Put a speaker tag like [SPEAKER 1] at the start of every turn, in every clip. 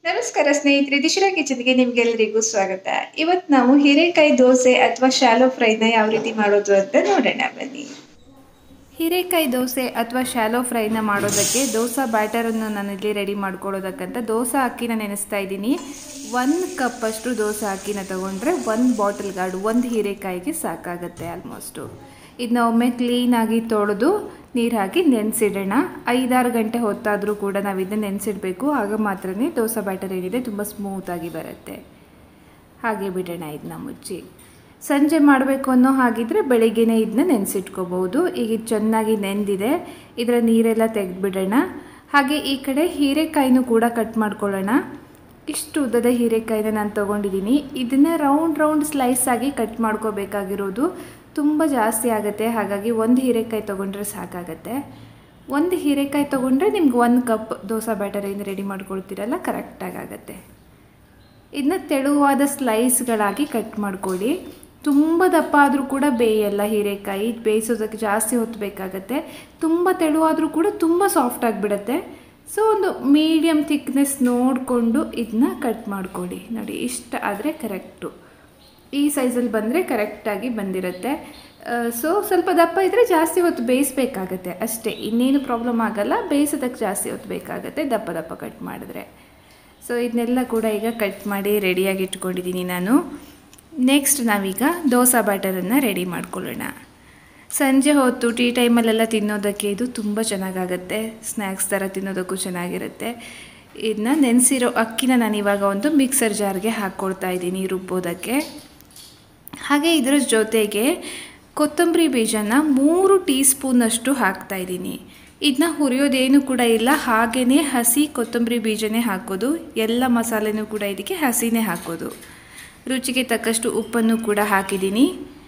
[SPEAKER 1] ನಮಸ್ಕಾರ ಸ್ನೇಹಿತರೆ ದಿಶರಾ ಕಿಚನ್ಗೆ ನಿಮ್ಗೆಲ್ಲರಿಗೂ ಸ್ವಾಗತ ಇವತ್ತು ನಾವು ಹೀರೆಕಾಯಿ ದೋಸೆ ಅಥವಾ ಶಾಲೋ ಫ್ರೈನ ಯಾವ ರೀತಿ ಮಾಡೋದು ಅಂತ ನೋಡೋಣ ಬನ್ನಿ
[SPEAKER 2] ಹೀರೆಕಾಯಿ ದೋಸೆ ಅಥವಾ ಶಾಲೋ ಫ್ರೈನ ಮಾಡೋದಕ್ಕೆ ದೋಸೆ ಬ್ಯಾಟರನ್ನು ನಾನಿಲ್ಲಿ ರೆಡಿ ಮಾಡ್ಕೊಳ್ಳೋದಕ್ಕಂತ ದೋಸೆ ಅಕ್ಕಿನ ನೆನೆಸ್ತಾ ಇದ್ದೀನಿ ಒಂದು ಕಪ್ಪಷ್ಟು ದೋಸೆ ಅಕ್ಕಿನ ತೊಗೊಂಡ್ರೆ ಒಂದು ಬಾಟಲ್ ಗಾರ್ಡ್ ಒಂದು ಹೀರೆಕಾಯಿಗೆ ಸಾಕಾಗುತ್ತೆ ಆಲ್ಮೋಸ್ಟು ಇದನ್ನ ಒಮ್ಮೆ ಕ್ಲೀನಾಗಿ ತೊಳೆದು ನೀರು ಹಾಕಿ ನೆನೆಸಿಡೋಣ ಐದಾರು ಗಂಟೆ ಹೊತ್ತಾದರೂ ಕೂಡ ನಾವು ಇದನ್ನ ನೆನೆಸಿಡಬೇಕು ಆಗ ಮಾತ್ರನೇ ದೋಸೆ ಬ್ಯಾಟರ್ ಏನಿದೆ ತುಂಬ ಸ್ಮೂತಾಗಿ ಬರುತ್ತೆ ಹಾಗೆ ಬಿಡೋಣ ಇದನ್ನ ಮುಚ್ಚಿ ಸಂಜೆ ಮಾಡಬೇಕು ಅನ್ನೋ ಹಾಗಿದ್ರೆ ಬೆಳಿಗ್ಗೆನೇ ಇದನ್ನ ನೆನೆಸಿಟ್ಕೋಬಹುದು ಈಗ ಇದು ಚೆನ್ನಾಗಿ ನೆಂದಿದೆ ಇದರ ನೀರೆಲ್ಲ ತೆಗೆದ್ಬಿಡೋಣ ಹಾಗೆ ಈ ಕಡೆ ಹೀರೆಕಾಯಿನೂ ಕೂಡ ಕಟ್ ಮಾಡ್ಕೊಳ್ಳೋಣ ಇಷ್ಟು ಉದ್ದದ ಹೀರೆಕಾಯಿನ ನಾನು ತೊಗೊಂಡಿದ್ದೀನಿ ಇದನ್ನು ರೌಂಡ್ ರೌಂಡ್ ಸ್ಲೈಸ್ ಆಗಿ ಕಟ್ ಮಾಡ್ಕೋಬೇಕಾಗಿರೋದು ತುಂಬ ಜಾಸ್ತಿ ಆಗುತ್ತೆ ಹಾಗಾಗಿ ಒಂದು ಹೀರೆಕಾಯಿ ತೊಗೊಂಡ್ರೆ ಸಾಕಾಗತ್ತೆ ಒಂದು ಹೀರೆಕಾಯಿ ತೊಗೊಂಡ್ರೆ ನಿಮ್ಗೆ ಒಂದು ಕಪ್ ದೋಸೆ ಬ್ಯಾಟರ್ ಏನು ರೆಡಿ ಮಾಡ್ಕೊಳ್ತೀರಲ್ಲ ಕರೆಕ್ಟಾಗಿ ಆಗುತ್ತೆ ಇದನ್ನ ತೆಳುವಾದ ಸ್ಲೈಸ್ಗಳಾಗಿ ಕಟ್ ಮಾಡ್ಕೊಳ್ಳಿ ತುಂಬ ದಪ್ಪ ಆದರೂ ಕೂಡ ಬೇಯಲ್ಲ ಹೀರೆಕಾಯಿ ಬೇಯಿಸೋದಕ್ಕೆ ಜಾಸ್ತಿ ಹೊತ್ತು ಬೇಕಾಗತ್ತೆ ತುಂಬ ತೆಳುವಾದರೂ ಕೂಡ ತುಂಬ ಸಾಫ್ಟ್ ಆಗಿಬಿಡುತ್ತೆ ಸೊ ಒಂದು ಮೀಡಿಯಮ್ ಥಿಕ್ನೆಸ್ ನೋಡಿಕೊಂಡು ಇದನ್ನ ಕಟ್ ಮಾಡ್ಕೊಳ್ಳಿ ನೋಡಿ ಇಷ್ಟ ಆದರೆ ಕರೆಕ್ಟು ಈ ಸೈಜಲ್ಲಿ ಬಂದರೆ ಕರೆಕ್ಟಾಗಿ ಬಂದಿರುತ್ತೆ ಸೊ ಸ್ವಲ್ಪ ದಪ್ಪ ಇದ್ದರೆ ಜಾಸ್ತಿ ಹೊತ್ತು ಬೇಯಿಸ್ಬೇಕಾಗತ್ತೆ ಅಷ್ಟೇ ಇನ್ನೇನು ಪ್ರಾಬ್ಲಮ್ ಆಗಲ್ಲ ಬೇಯಿಸೋದಕ್ಕೆ ಜಾಸ್ತಿ ಹೊತ್ತು ಬೇಕಾಗತ್ತೆ ದಪ್ಪ ದಪ್ಪ ಕಟ್ ಮಾಡಿದ್ರೆ ಸೊ ಇದನ್ನೆಲ್ಲ ಕೂಡ ಈಗ ಕಟ್ ಮಾಡಿ ರೆಡಿಯಾಗಿ ಇಟ್ಕೊಂಡಿದ್ದೀನಿ ನಾನು ನೆಕ್ಸ್ಟ್ ನಾವೀಗ ದೋಸೆ ಬ್ಯಾಟರನ್ನು ರೆಡಿ ಮಾಡ್ಕೊಳ್ಳೋಣ ಸಂಜೆ ಹೊತ್ತು ಟೀ ಟೈಮಲ್ಲೆಲ್ಲ ತಿನ್ನೋದಕ್ಕೆ ಇದು ತುಂಬ ಚೆನ್ನಾಗಾಗತ್ತೆ ಸ್ನ್ಯಾಕ್ಸ್ ಥರ ತಿನ್ನೋದಕ್ಕೂ ಚೆನ್ನಾಗಿರುತ್ತೆ ಇದನ್ನ ನೆನೆಸಿರೋ ಅಕ್ಕಿನ ನಾನು ಇವಾಗ ಒಂದು ಮಿಕ್ಸರ್ ಜಾರ್ಗೆ ಹಾಕ್ಕೊಳ್ತಾ ಇದ್ದೀನಿ ರುಬ್ಬೋದಕ್ಕೆ ಹಾಗೆ ಇದರ ಜೊತೆಗೆ ಕೊತ್ತಂಬರಿ ಬೀಜನ ಮೂರು ಟೀ ಸ್ಪೂನಷ್ಟು ಹಾಕ್ತಾ ಇದ್ದೀನಿ ಇದನ್ನ ಹುರಿಯೋದೇನು ಕೂಡ ಇಲ್ಲ ಹಾಗೇ ಹಸಿ ಕೊತ್ತಂಬರಿ ಬೀಜನೇ ಹಾಕೋದು ಎಲ್ಲ ಮಸಾಲೆನೂ ಕೂಡ ಇದಕ್ಕೆ ಹಸಿನೇ ಹಾಕೋದು ರುಚಿಗೆ ತಕ್ಕಷ್ಟು ಉಪ್ಪನ್ನು ಕೂಡ ಹಾಕಿದ್ದೀನಿ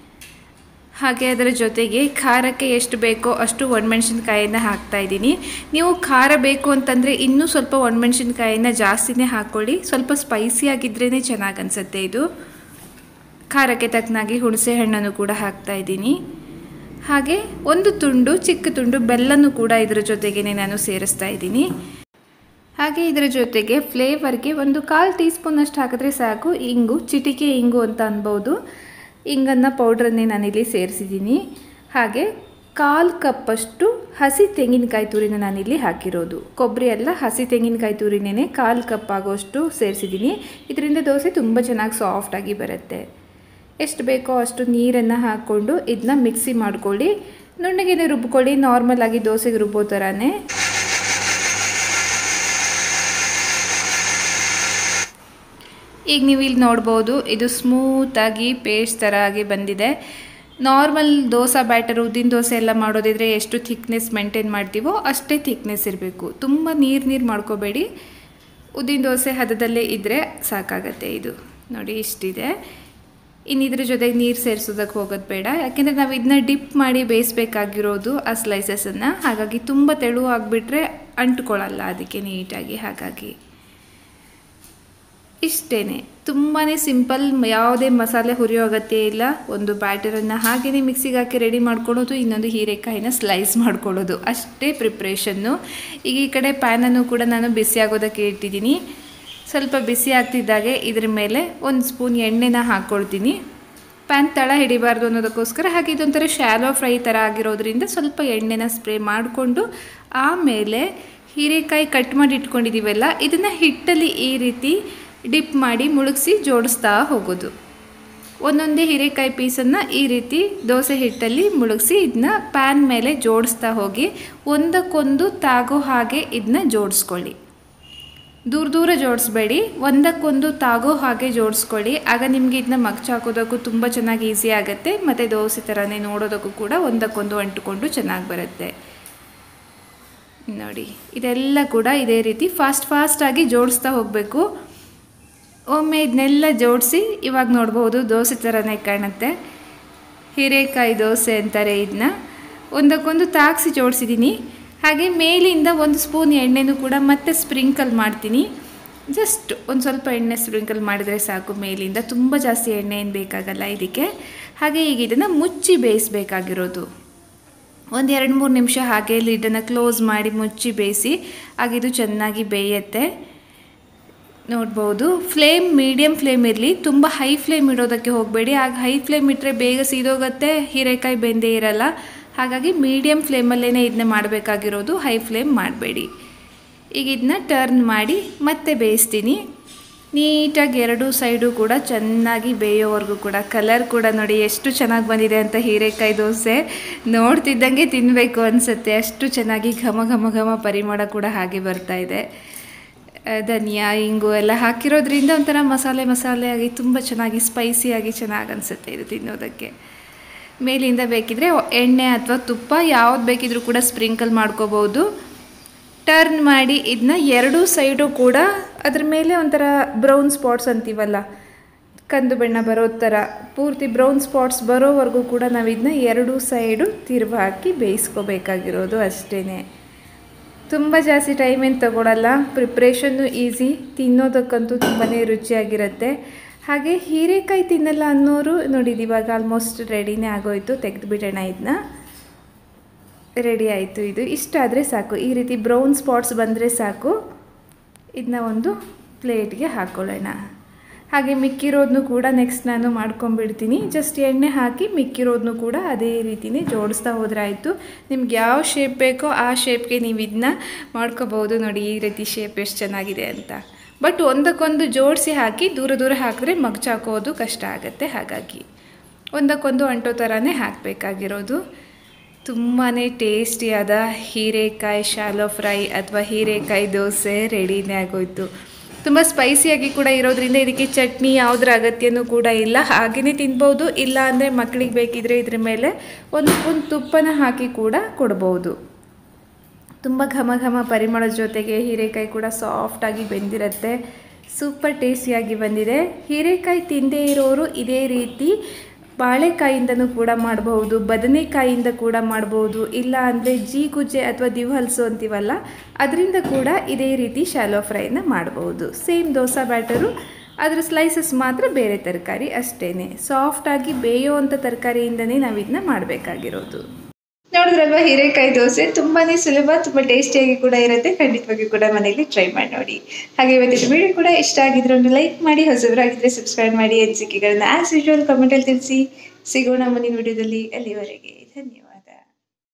[SPEAKER 2] ಹಾಗೆ ಅದರ ಜೊತೆಗೆ ಖಾರಕ್ಕೆ ಎಷ್ಟು ಬೇಕೋ ಅಷ್ಟು ಒಣಮೆಣ್ಸಿನ್ಕಾಯಿನ ಹಾಕ್ತಾ ಇದ್ದೀನಿ ನೀವು ಖಾರ ಬೇಕು ಅಂತಂದರೆ ಇನ್ನೂ ಸ್ವಲ್ಪ ಒಣಮೆಣ್ಸಿನ್ಕಾಯಿನ ಜಾಸ್ತಿನೇ ಹಾಕ್ಕೊಳ್ಳಿ ಸ್ವಲ್ಪ ಸ್ಪೈಸಿ ಆಗಿದ್ರೇ ಚೆನ್ನಾಗಿ ಅನಿಸುತ್ತೆ ಇದು ಖಾರಕ್ಕೆ ತಕ್ಕನಾಗಿ ಹುಣಸೆ ಹಣ್ಣನ್ನು ಕೂಡ ಹಾಕ್ತಾ ಇದ್ದೀನಿ ಹಾಗೆ ಒಂದು ತುಂಡು ಚಿಕ್ಕ ತುಂಡು ಬೆಲ್ಲನೂ ಕೂಡ ಇದರ ಜೊತೆಗೇ ನಾನು ಸೇರಿಸ್ತಾ ಇದ್ದೀನಿ ಹಾಗೆ ಇದರ ಜೊತೆಗೆ ಫ್ಲೇವರ್ಗೆ ಒಂದು ಕಾಲು ಟೀ ಸ್ಪೂನಷ್ಟು ಹಾಕಿದ್ರೆ ಸಾಕು ಇಂಗು ಚಿಟಿಕೆ ಇಂಗು ಅಂತ ಅನ್ಬೋದು ಇಂಗನ್ನು ಪೌಡ್ರನ್ನೇ ನಾನಿಲ್ಲಿ ಸೇರಿಸಿದ್ದೀನಿ ಹಾಗೆ ಕಾಲು ಕಪ್ಪಷ್ಟು ಹಸಿ ತೆಂಗಿನಕಾಯಿ ತುರಿನ ನಾನಿಲ್ಲಿ ಹಾಕಿರೋದು ಕೊಬ್ಬರಿ ಎಲ್ಲ ಹಸಿ ತೆಂಗಿನಕಾಯಿ ತುರಿನೇ ಕಾಲು ಕಪ್ ಆಗೋಷ್ಟು ಸೇರಿಸಿದ್ದೀನಿ ಇದರಿಂದ ದೋಸೆ ತುಂಬ ಚೆನ್ನಾಗಿ ಸಾಫ್ಟಾಗಿ ಬರುತ್ತೆ ಎಷ್ಟು ಬೇಕೋ ಅಷ್ಟು ನೀರನ್ನು ಹಾಕ್ಕೊಂಡು ಇದನ್ನ ಮಿಕ್ಸಿ ಮಾಡ್ಕೊಳ್ಳಿ ನುಣ್ಣಗೆನೆ ರುಬ್ಕೊಳ್ಳಿ ನಾರ್ಮಲ್ ಆಗಿ ದೋಸೆಗೆ ರುಬ್ಬೋ ಥರನೇ ಈಗ ನೀವು ಇಲ್ಲಿ ನೋಡ್ಬೋದು ಇದು ಸ್ಮೂತಾಗಿ ಪೇಸ್ಟ್ ಥರ ಆಗಿ ಬಂದಿದೆ ನಾರ್ಮಲ್ ದೋಸೆ ಬ್ಯಾಟರ್ ಉದ್ದಿನ ದೋಸೆ ಎಲ್ಲ ಮಾಡೋದಿದ್ರೆ ಎಷ್ಟು ಥಿಕ್ನೆಸ್ ಮೇಂಟೈನ್ ಮಾಡ್ತೀವೋ ಅಷ್ಟೇ ಥಿಕ್ನೆಸ್ ಇರಬೇಕು ತುಂಬ ನೀರು ನೀರು ಮಾಡ್ಕೋಬೇಡಿ ಉದ್ದಿನ ದೋಸೆ ಹದದಲ್ಲೇ ಇದ್ದರೆ ಸಾಕಾಗತ್ತೆ ಇದು ನೋಡಿ ಇಷ್ಟಿದೆ ಇನ್ನು ಇದ್ರ ಜೊತೆಗೆ ನೀರು ಸೇರಿಸೋದಕ್ಕೆ ಹೋಗೋದು ಬೇಡ ಯಾಕೆಂದರೆ ನಾವು ಇದನ್ನ ಡಿಪ್ ಮಾಡಿ ಬೇಯಿಸ್ಬೇಕಾಗಿರೋದು ಆ ಸ್ಲೈಸಸನ್ನು ಹಾಗಾಗಿ ತುಂಬ ತೆಳು ಆಗಿಬಿಟ್ರೆ ಅಂಟ್ಕೊಳ್ಳಲ್ಲ ಅದಕ್ಕೆ ನೀಟಾಗಿ ಹಾಗಾಗಿ ಇಷ್ಟೇ ತುಂಬಾ ಸಿಂಪಲ್ ಯಾವುದೇ ಮಸಾಲೆ ಹುರಿಯೋ ಅಗತ್ಯ ಇಲ್ಲ ಒಂದು ಬ್ಯಾಟರನ್ನು ಹಾಗೆಯೇ ಮಿಕ್ಸಿಗೆ ಹಾಕಿ ರೆಡಿ ಮಾಡ್ಕೊಳ್ಳೋದು ಇನ್ನೊಂದು ಹೀರೆಕಾಯಿನ ಸ್ಲೈಸ್ ಮಾಡ್ಕೊಳ್ಳೋದು ಅಷ್ಟೇ ಪ್ರಿಪ್ರೇಷನ್ನು ಈಗ ಈ ಕಡೆ ಪ್ಯಾನನ್ನು ಕೂಡ ನಾನು ಬಿಸಿ ಆಗೋದಕ್ಕೆ ಇಟ್ಟಿದ್ದೀನಿ ಸ್ವಲ್ಪ ಬಿಸಿ ಆಗ್ತಿದ್ದಾಗೆ ಇದ್ರ ಮೇಲೆ ಒಂದು ಸ್ಪೂನ್ ಎಣ್ಣೆನ ಹಾಕ್ಕೊಳ್ತೀನಿ ಪ್ಯಾನ್ ತಳ ಹಿಡಿಬಾರ್ದು ಅನ್ನೋದಕ್ಕೋಸ್ಕರ ಹಾಗೆ ಇದೊಂಥರ ಶಾಲೋ ಫ್ರೈ ಥರ ಆಗಿರೋದ್ರಿಂದ ಸ್ವಲ್ಪ ಎಣ್ಣೆನ ಸ್ಪ್ರೇ ಮಾಡಿಕೊಂಡು ಆಮೇಲೆ ಹೀರೆಕಾಯಿ ಕಟ್ ಮಾಡಿ ಇಟ್ಕೊಂಡಿದ್ದೀವಲ್ಲ ಇದನ್ನು ಹಿಟ್ಟಲ್ಲಿ ಈ ರೀತಿ ಡಿಪ್ ಮಾಡಿ ಮುಳುಗಿಸಿ ಜೋಡಿಸ್ತಾ ಹೋಗೋದು ಒಂದೊಂದೇ ಹೀರೆಕಾಯಿ ಪೀಸನ್ನು ಈ ರೀತಿ ದೋಸೆ ಹಿಟ್ಟಲ್ಲಿ ಮುಳುಗಿಸಿ ಇದನ್ನ ಪ್ಯಾನ್ ಮೇಲೆ ಜೋಡಿಸ್ತಾ ಹೋಗಿ ಒಂದಕ್ಕೊಂದು ತಾಗೋ ಹಾಗೆ ಇದನ್ನ ಜೋಡಿಸ್ಕೊಳ್ಳಿ ದೂರ ದೂರ ಜೋಡಿಸ್ಬೇಡಿ ಒಂದಕ್ಕೊಂದು ತಾಗೋ ಹಾಗೆ ಜೋಡಿಸ್ಕೊಳ್ಳಿ ಆಗ ನಿಮಗೆ ಇದನ್ನ ಮಗ್ಚಾಕೋದಕ್ಕೂ ತುಂಬ ಚೆನ್ನಾಗಿ ಈಸಿ ಆಗುತ್ತೆ ಮತ್ತು ದೋಸೆ ಥರನೇ ನೋಡೋದಕ್ಕೂ ಕೂಡ ಒಂದಕ್ಕೊಂದು ಅಂಟುಕೊಂಡು ಚೆನ್ನಾಗಿ ಬರುತ್ತೆ ನೋಡಿ ಇದೆಲ್ಲ ಕೂಡ ಇದೇ ರೀತಿ ಫಾಸ್ಟ್ ಫಾಸ್ಟಾಗಿ ಜೋಡಿಸ್ತಾ ಹೋಗಬೇಕು ಒಮ್ಮೆ ಇದನ್ನೆಲ್ಲ ಜೋಡಿಸಿ ಇವಾಗ ನೋಡ್ಬೋದು ದೋಸೆ ಥರನೇ ಕಾಣುತ್ತೆ ಹೀರೆಕಾಯಿ ದೋಸೆ ಅಂತಾರೆ ಇದನ್ನ ಒಂದಕ್ಕೊಂದು ತಾಗಿಸಿ ಜೋಡಿಸಿದ್ದೀನಿ ಹಾಗೆ ಮೇಲಿಂದ ಒಂದು ಸ್ಪೂನ್ ಎಣ್ಣೆನೂ ಕೂಡ ಮತ್ತೆ ಸ್ಪ್ರಿಂಕಲ್ ಮಾಡ್ತೀನಿ ಜಸ್ಟ್ ಒಂದು ಸ್ವಲ್ಪ ಎಣ್ಣೆ ಸ್ಪ್ರಿಂಕಲ್ ಮಾಡಿದರೆ ಸಾಕು ಮೇಲಿಂದ ತುಂಬ ಜಾಸ್ತಿ ಎಣ್ಣೆ ಏನು ಬೇಕಾಗಲ್ಲ ಇದಕ್ಕೆ ಹಾಗೆ ಈಗ ಇದನ್ನು ಮುಚ್ಚಿ ಬೇಯಿಸಬೇಕಾಗಿರೋದು ಒಂದು ಎರಡು ಮೂರು ನಿಮಿಷ ಹಾಗೆ ಲಿಡ್ಡನ್ನು ಕ್ಲೋಸ್ ಮಾಡಿ ಮುಚ್ಚಿ ಬೇಯಿಸಿ ಆಗಿದು ಚೆನ್ನಾಗಿ ಬೇಯುತ್ತೆ ನೋಡ್ಬೋದು ಫ್ಲೇಮ್ ಮೀಡಿಯಮ್ ಫ್ಲೇಮ್ ಇರಲಿ ತುಂಬ ಹೈ ಫ್ಲೇಮ್ ಇಡೋದಕ್ಕೆ ಹೋಗಬೇಡಿ ಆಗ ಹೈ ಫ್ಲೇಮ್ ಇಟ್ಟರೆ ಬೇಗ ಸೀದೋಗುತ್ತೆ ಹೀರೆಕಾಯಿ ಬೆಂದೇ ಇರಲ್ಲ ಹಾಗಾಗಿ ಮೀಡಿಯಮ್ ಫ್ಲೇಮಲ್ಲೇ ಇದನ್ನ ಮಾಡಬೇಕಾಗಿರೋದು ಹೈ ಫ್ಲೇಮ್ ಮಾಡಬೇಡಿ ಈಗ ಇದನ್ನ ಟರ್ನ್ ಮಾಡಿ ಮತ್ತೆ ಬೇಯಿಸ್ತೀನಿ ನೀಟಾಗಿ ಎರಡು ಸೈಡು ಕೂಡ ಚೆನ್ನಾಗಿ ಬೇಯೋವರೆಗೂ ಕೂಡ ಕಲರ್ ಕೂಡ ನೋಡಿ ಎಷ್ಟು ಚೆನ್ನಾಗಿ ಬಂದಿದೆ ಅಂತ ಹೀರೆಕಾಯಿ ದೋಸೆ ನೋಡ್ತಿದ್ದಂಗೆ ತಿನ್ನಬೇಕು ಅನಿಸುತ್ತೆ ಅಷ್ಟು ಚೆನ್ನಾಗಿ ಘಮ ಘಮ ಘಮ ಪರಿಮಳ ಕೂಡ ಹಾಗೆ ಬರ್ತಾ ಇದೆ ಆ, ಧನಿಯಾ ಇಂಗು ಎಲ್ಲ ಹಾಕಿರೋದ್ರಿಂದ ಒಂಥರ ಮಸಾಲೆ ಮಸಾಲೆ ಆಗಿ ತುಂಬ ಚೆನ್ನಾಗಿ ಸ್ಪೈಸಿಯಾಗಿ ಚೆನ್ನಾಗಿ ಅನಿಸುತ್ತೆ ಇದು ತಿನ್ನೋದಕ್ಕೆ ಮೇಲಿಂದ ಬೇಕಿದ್ರೆ ಎಣ್ಣೆ ಅಥವಾ ತುಪ್ಪ ಯಾವ್ದು ಬೇಕಿದ್ರೂ ಕೂಡ ಸ್ಪ್ರಿಂಕಲ್ ಮಾಡ್ಕೋಬೋದು ಟರ್ನ್ ಮಾಡಿ ಇದನ್ನ ಎರಡೂ ಸೈಡು ಕೂಡ ಅದ್ರ ಮೇಲೆ ಒಂಥರ ಬ್ರೌನ್ ಸ್ಪಾಟ್ಸ್ ಅಂತೀವಲ್ಲ ಕಂದು ಬಣ್ಣ ಬರೋ ಥರ ಪೂರ್ತಿ ಬ್ರೌನ್ ಸ್ಪಾಟ್ಸ್ ಬರೋವರೆಗೂ ಕೂಡ ನಾವು ಇದನ್ನ ಎರಡೂ ಸೈಡು ತಿರುವು ಹಾಕಿ ಬೇಯಿಸ್ಕೋಬೇಕಾಗಿರೋದು ಅಷ್ಟೇ ತುಂಬ ಜಾಸ್ತಿ ಟೈಮ್ ಏನು ತಗೊಳ್ಳಲ್ಲ ಪ್ರಿಪ್ರೇಷನ್ನು ಈಸಿ ತಿನ್ನೋದಕ್ಕಂತೂ ತುಂಬಾ ರುಚಿಯಾಗಿರುತ್ತೆ ಹಾಗೆ ಹೀರೆಕಾಯಿ ತಿನ್ನಲ್ಲ ಅನ್ನೋರು ನೋಡಿದ್ದು ಇವಾಗ ಆಲ್ಮೋಸ್ಟ್ ರೆಡಿನೇ ಆಗೋಯ್ತು ತೆಗೆದುಬಿಡೋಣ ಇದನ್ನ ರೆಡಿ ಆಯಿತು ಇದು ಇಷ್ಟ ಆದರೆ ಸಾಕು ಈ ರೀತಿ ಬ್ರೌನ್ ಸ್ಪಾಟ್ಸ್ ಬಂದರೆ ಸಾಕು ಇದನ್ನ ಒಂದು ಪ್ಲೇಟ್ಗೆ ಹಾಕ್ಕೊಳ್ಳೋಣ ಹಾಗೆ ಮಿಕ್ಕಿರೋದನ್ನು ಕೂಡ ನೆಕ್ಸ್ಟ್ ನಾನು ಮಾಡ್ಕೊಂಬಿಡ್ತೀನಿ ಜಸ್ಟ್ ಎಣ್ಣೆ ಹಾಕಿ ಮಿಕ್ಕಿರೋದನ್ನು ಕೂಡ ಅದೇ ರೀತಿನೇ ಜೋಡಿಸ್ತಾ ಹೋದ್ರೆ ಆಯಿತು ನಿಮ್ಗೆ ಯಾವ ಶೇಪ್ ಬೇಕೋ ಆ ಶೇಪ್ಗೆ ನೀವು ಇದನ್ನ ಮಾಡ್ಕೋಬೋದು ನೋಡಿ ಈ ರೀತಿ ಶೇಪ್ ಎಷ್ಟು ಚೆನ್ನಾಗಿದೆ ಅಂತ ಬಟ್ ಒಂದಕ್ಕೊಂದು ಜೋಡಿಸಿ ಹಾಕಿ ದೂರ ದೂರ ಹಾಕಿದ್ರೆ ಮಗ್ಚಾಕೋದು ಕಷ್ಟ ಆಗುತ್ತೆ ಹಾಗಾಗಿ ಒಂದಕ್ಕೊಂದು ಅಂಟೋ ಥರನೇ ಹಾಕಬೇಕಾಗಿರೋದು ತುಂಬಾ ಟೇಸ್ಟಿಯಾದ ಹೀರೆಕಾಯಿ ಶಾಲೋ ಫ್ರೈ ಅಥವಾ ಹೀರೆಕಾಯಿ ದೋಸೆ ರೆಡಿನೇ ಆಗೋಯ್ತು ತುಂಬ ಸ್ಪೈಸಿಯಾಗಿ ಕೂಡ ಇರೋದ್ರಿಂದ ಇದಕ್ಕೆ ಚಟ್ನಿ ಯಾವುದ್ರ ಅಗತ್ಯನೂ ಕೂಡ ಇಲ್ಲ ಹಾಗೆಯೇ ತಿನ್ಬೋದು ಇಲ್ಲ ಅಂದರೆ ಮಕ್ಕಳಿಗೆ ಬೇಕಿದ್ರೆ ಇದ್ರ ಮೇಲೆ ಒಂದು ಸ್ಪೂನ್ ತುಪ್ಪನ ಹಾಕಿ ಕೂಡ ಕೊಡ್ಬೋದು ತುಂಬ ಘಮ ಘಮ ಪರಿಮಳದ ಜೊತೆಗೆ ಹೀರೆಕಾಯಿ ಕೂಡ ಸಾಫ್ಟಾಗಿ ಬೆಂದಿರುತ್ತೆ ಸೂಪರ್ ಟೇಸ್ಟಿಯಾಗಿ ಬಂದಿದೆ ಹೀರೆಕಾಯಿ ತಿಂದೇ ಇರೋರು ಇದೇ ರೀತಿ ಬಾಳೆಕಾಯಿಂದನೂ ಕೂಡ ಮಾಡಬಹುದು ಬದನೆಕಾಯಿಂದ ಕೂಡ ಮಾಡಬಹುದು ಇಲ್ಲ ಅಂದರೆ ಜೀಗುಜ್ಜೆ ಅಥವಾ ದಿವಹಲ್ಸು ಅಂತೀವಲ್ಲ ಅದರಿಂದ ಕೂಡ ಇದೇ ರೀತಿ ಶಾಲೋ ಫ್ರೈನ ಮಾಡಬಹುದು ಸೇಮ್ ದೋಸೆ ಬ್ಯಾಟರು ಅದರ ಸ್ಲೈಸಸ್ ಮಾತ್ರ ಬೇರೆ ತರಕಾರಿ ಅಷ್ಟೇ ಸಾಫ್ಟಾಗಿ ಬೇಯೋವಂಥ ತರಕಾರಿಯಿಂದನೇ ನಾವು ಇದನ್ನ ಮಾಡಬೇಕಾಗಿರೋದು
[SPEAKER 1] ನೋಡಿದ್ರಲ್ವಾ ಹೀರೆಕಾಯಿ ದೋಸೆ ತುಂಬಾನೇ ಸುಲಭ ತುಂಬಾ ಟೇಸ್ಟಿಯಾಗಿ ಕೂಡ ಇರುತ್ತೆ ಖಂಡಿತವಾಗಿ ಕೂಡ ಮನೆಯಲ್ಲಿ ಟ್ರೈ ಮಾಡಿ ನೋಡಿ ಹಾಗೆ ಇವತ್ತಿನ ವಿಡಿಯೋ ಕೂಡ ಇಷ್ಟ ಆಗಿದ್ರೆ ಒಂದು ಲೈಕ್ ಮಾಡಿ ಹೊಸಬರಾಗಿದ್ರೆ ಸಬ್ಸ್ಕ್ರೈಬ್ ಮಾಡಿ ಅನಿಸಿಕೆಗಳನ್ನ ಆಸ್ ಯೂಶುವಲ್ ಕಮೆಂಟಲ್ಲಿ ತಿಳಿಸಿ ಸಿಗೋಣ ಮುಂದಿನ ವಿಡಿಯೋದಲ್ಲಿ ಅಲ್ಲಿವರೆಗೆ